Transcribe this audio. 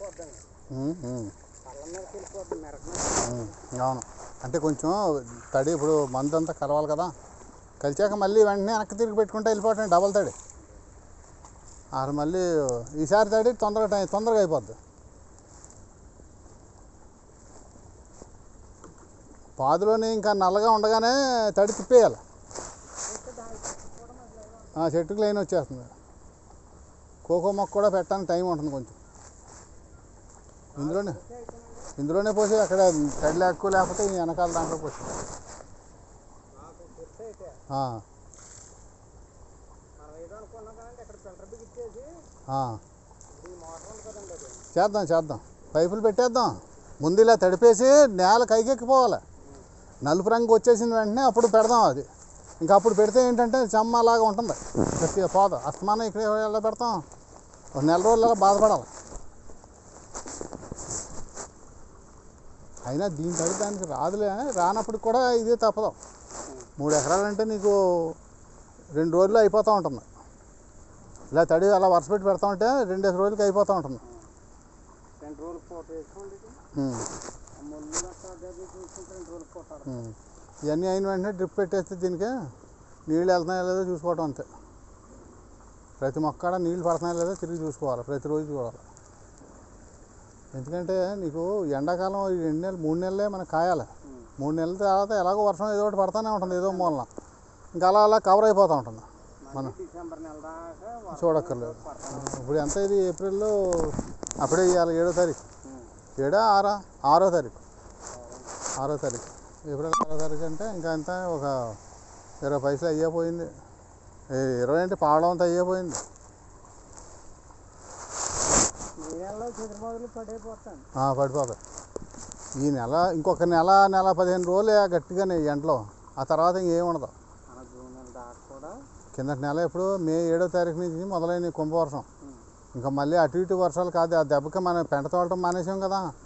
వెళ్ళిపోద్దండి ఉమ్, ఉమ్, కళ్ళ మీదకి వెళ్ళిపోద్ది మెరక ఉమ్, అవును అంటే కొంచెం తడి ఇప్పుడు మందు అంతా కలవాలి కదా కలిచాక మళ్ళీ వెంటనే వెనక్కి తిరిగి పెట్టుకుంటే వెళ్ళిపోవటం డబల్ తడి అసలు మళ్ళీ ఈసారి తడి తొందరగా టైం తొందరగా అయిపోద్ది పాదులోని ఇంకా నల్లగా ఉండగానే తడి తిప్పేయాలి ఆ, చెట్టుకు లైన్ వచ్చేస్తుంది కోకో మొక్క కూడా పెట్టడానికి టైం ఉంటుంది కొంచెం ఇందులోనే ఇందులోనే పోసి అక్కడ తడి లేకపో లేకపోతే ఈ వెనకాల దాంట్లో పోసి నాకు గుర్తు అయితే ఆ, మనం ఏదో అనుకున్నాం కదండి ఇక్కడ ఫిల్టర్ బిగిచ్చేసి ఆ. ఇప్పుడు ఈ మోటార్ ఉంది కదండి అది చేద్దాం చేద్దాం పైపులు పెట్టేద్దాం ముందు ఇలా తడిపేసి నేల కైకెక్కిపోవాలి నలుపు రంగు వచ్చేసిన వెంటనే అప్పుడు పెడదాం అది ఇంకా అప్పుడు పెడితే ఏంటంటే చెమ్మ అలాగా ఉంటుంది గట్టిగా పోదు అస్తమానం ఇక్కడ ఎలా పెడతాం ఒక నెల రోజులు అలా బాధపడాలి అయినా దీని తడి దానికి రాదులే రానప్పుడు కూడా ఇదే తప్పదు మూడు ఎకరాలంటే నీకు రెండు రోజులు అయిపోతూ ఉంటుంది ఇలా తడి అలా వరుస పెట్టి పెడతా ఉంటే రెండేసి రోజులకి అయిపోతూ ఉంటుంది రెండు రోజులు పూట వేసుకోండి ఇది. ఉమ్, ఆ ముళ్ళు గట్ట అది అది చూసుకుంటే రెండు రోజులు పూట ఉమ్. ఇవన్నీ అయిన వెంటనే డ్రిప్ పెట్టేస్తే దీనికి నీళ్ళు వెళ్తున్నాయో లేదో చూసుకోవటం అంతే ప్రతి మొక్కడ నీళ్ళు పడుతున్నాయో లేదో తిరిగి చూసుకోవాలి ప్రతిరోజు చూడాలి ఎందుకంటే నీకు ఎండాకాలం ఈ రెండు నెలలు మూడు నెలలే మనకు కాయాలి మూడు నెలల తర్వాత ఎలాగో వర్షం ఏదో ఒకటి పడుతూనే ఉంటుంది ఏదో మూలన ఇంకా అలా అలా కవర్ అయిపోతూ ఉంటుంది మళ్ళీ డిసెంబర్ నెల దాకా వర్షం చూడక్కర్లేదు పడతానే ఇప్పుడు ఎంత ఇది ఏప్రిల్లో అప్పుడే ఇవ్వాలి ఏడో తారీఖు ఉం. ఏడా ఆరా ఆరో తారీఖు ఆరో తారీఖు ఏప్రిల్ ఆరో తారీఖు అంటే ఇంకా ఎంత ఒక ఇరవై పైసలు అయ్యే పోయింది ఏ, ఇరవై అంటే పావడం అంతా అయ్యే పోయింది ఈ నెలలో చంద్రబాబులు పడైపోతాను ఆ, పడిపోతాయి ఈ నెల ఇంకొక నెల నెల పదిహేను రోజులే గట్టిగానే ఈ ఎండలో ఆ తర్వాత ఇంకేం ఉండదు మన జూన్ నెల దాకా కూడా కిందటి నెల ఎప్పుడు మే ఏడో తారీఖు నుంచి మొదలైన కుంభవర్షం ఉం. ఇంకా మళ్ళీ అటు ఇటు వర్షాలు కాదు ఆ దెబ్బకి మనం పెంట తోలటం మానేసాం కదా